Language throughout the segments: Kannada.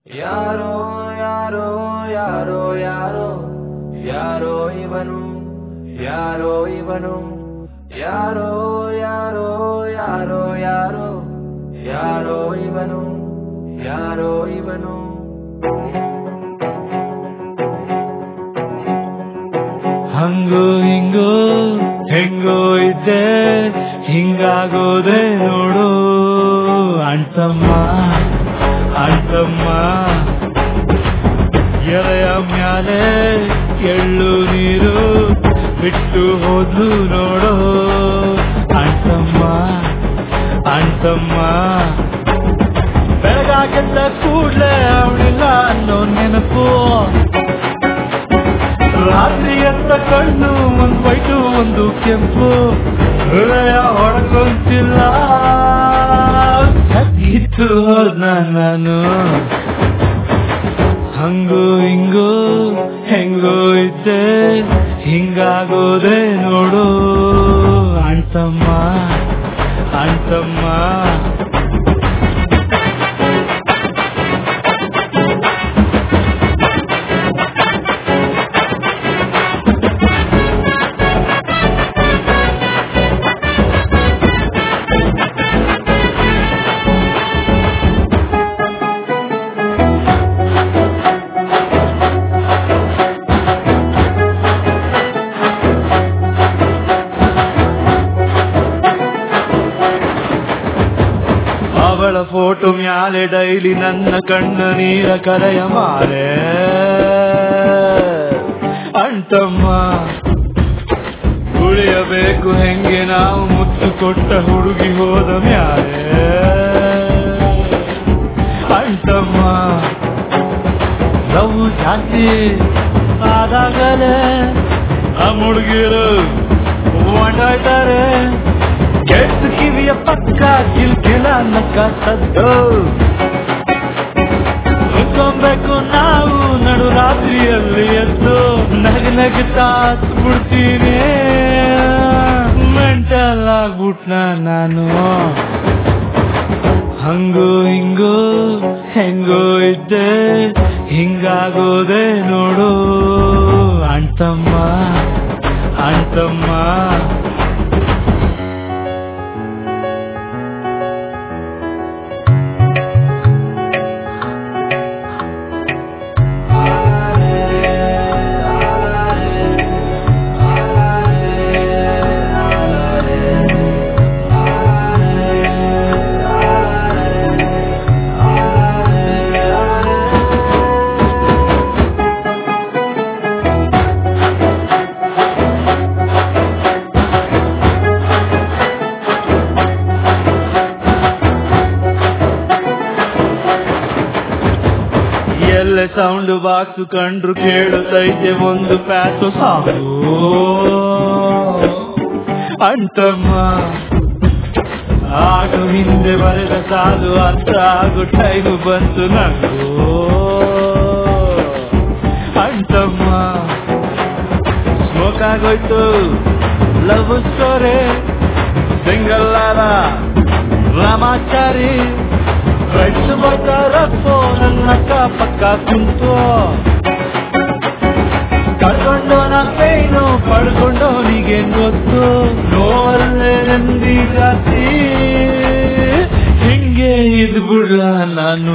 ಯಾರೋ ಯಾರೋ ಯಾರೋ ಯಾರೋ ಯಾರೋ ಇವನು ಯಾರೋ ಇವನು ಯಾರೋ ಯಾರೋ ಯಾರೋ ಯಾರೋ ಯಾರೋ ಇವನು ಯಾರೋ ಇವನು ಹಂಗೋ ಹಿಂಗೋ ಹೆಂಗೋ ಇದ್ದೆ ಹಿಂಗಾಗೋದೆ ನೋಡು ಅಣ್ತಮ್ಮ ಅಣ್ತಮ್ಮ ಎಲೆಯ ಮ್ಯಾಲೆ ಎಳ್ಳು ನೀರು ಬಿಟ್ಟು ಹೋದ್ಲು ನೋಡು ಅಣ್ತಮ್ಮ ಅಣ್ತಮ್ಮ ಬೆಳಗಾಗೆದ್ದ ಕೂಡ್ಲೆ ಅವಳಿಲ್ಲ ಅನ್ನೋ ನೆನಪು ರಾತ್ರಿ ಎತ್ತ ಕಣ್ಣು ಒಂದು ವೈಟು ಒಂದು ಕೆಂಪು ಹೃದಯ ಹೊಡ್ಕೊಂತಿಲ್ಲ ಇತ್ತು ಹೋದ್ನ ನಾನು ಹಂಗೋ ಹಿಂಗೋ ಹೆಂಗೋ ಇದ್ದೆ ಹಿಂಗಾಗೋದೆ ನೋಡು ಅಣ್ತಮ್ಮ ಅಣ್ತಮ್ಮ ಅವಳ ಫೋಟೋ ಮ್ಯಾಲೆ ಡೈಲಿ ನನ್ನ ಕಣ್ಣ ನೀರ ಕರೆಯ ಮಾರೆ ಅಂಟಮ್ಮ ಉಳಿಯಬೇಕು ಹೆಂಗೆ ನಾವು ಮುತ್ತು ಕೊಟ್ಟ ಹುಡುಗಿ ಹೋದ ಮ್ಯಾಲೆ ಅಂಟಮ್ಮ ಲವ್ ಜಾಸ್ತಿ ಆದಾಗಲೇ ಆ ಮುಡುಗಿರು ಹೊಂಟಾಯ್ತಾರೆ ಕೆಟ್ಟ ಕಿವಿಯ ಪಕ್ಕ ಕಿಲ್ಕಿಲ ನಕ್ಕ ಸದ್ದು ಉಳ್ಕೊಬೇಕು ನಾವು ನಡು ರಾತ್ರಿಯಲ್ಲಿ ಎದ್ದು ನಗ ನಗುತ್ತಾ ಬಿಡ್ತೀನಿ ಮೆಂಟಲ್ ಆಗ್ಬಿಟ್ನ ನಾನು ಹಂಗೋ ಹಿಂಗೋ ಹೆಂಗೋ ಇದ್ದೆ ಹಿಂಗಾಗೋದೆ ನೋಡು ಅಣ್ತಮ್ಮ ಅಣ್ತಮ್ಮ ಎಲ್ಲ ಸೌಂಡ್ ಬಾಕ್ಸ್ ಕಂಡ್ರು ಕೇಳುತ್ತೈತೆ ಒಂದು ಪ್ಯಾಸು ಸಾಂಗು ಅಂಟಮ್ಮ ಆಗ ಹಿಂದೆ ಬರೆದ ಸಾಲು ಅರ್ಥ ಆಗು ಟೈಮು ಬಂತು ನಂಗೂ ಅಂಟಮ್ಮ ಸ್ಮೋಕ್ ಆಗೋಯ್ತು ಲವ್ ಸ್ಟೋರಿ ಸಿಂಗಲ್ಲಾರ ರಾಮಾಚಾರಿ ಫ್ರೆಂಡ್ಸ್ ಬರ್ತಾರಪ್ಪೋ ನನ್ನ ಅಕ್ಕ ಪಕ್ಕ ಕುಂತು ಕಳ್ಕೊಂಡು ನಾ ಪೇನು ಪಡ್ಕೊಂಡು ನೀಗೇನ್ ಗೊತ್ತು ನೋವಲ್ಲೇ ನಂದಿ ಜಾತಿ ಹಿಂಗೆ ಇದ್ಬಿಡ್ಲ ನಾನು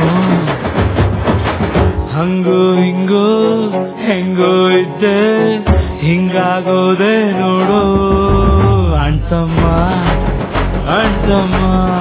ಹಂಗೋ ಹಿಂಗೋ ಹೆಂಗೋ ಇದ್ದೆ ಹಿಂಗಾಗೋದೆ ನೋಡು ಅಣ್ತಮ್ಮ ಅಣ್ತಮ್ಮ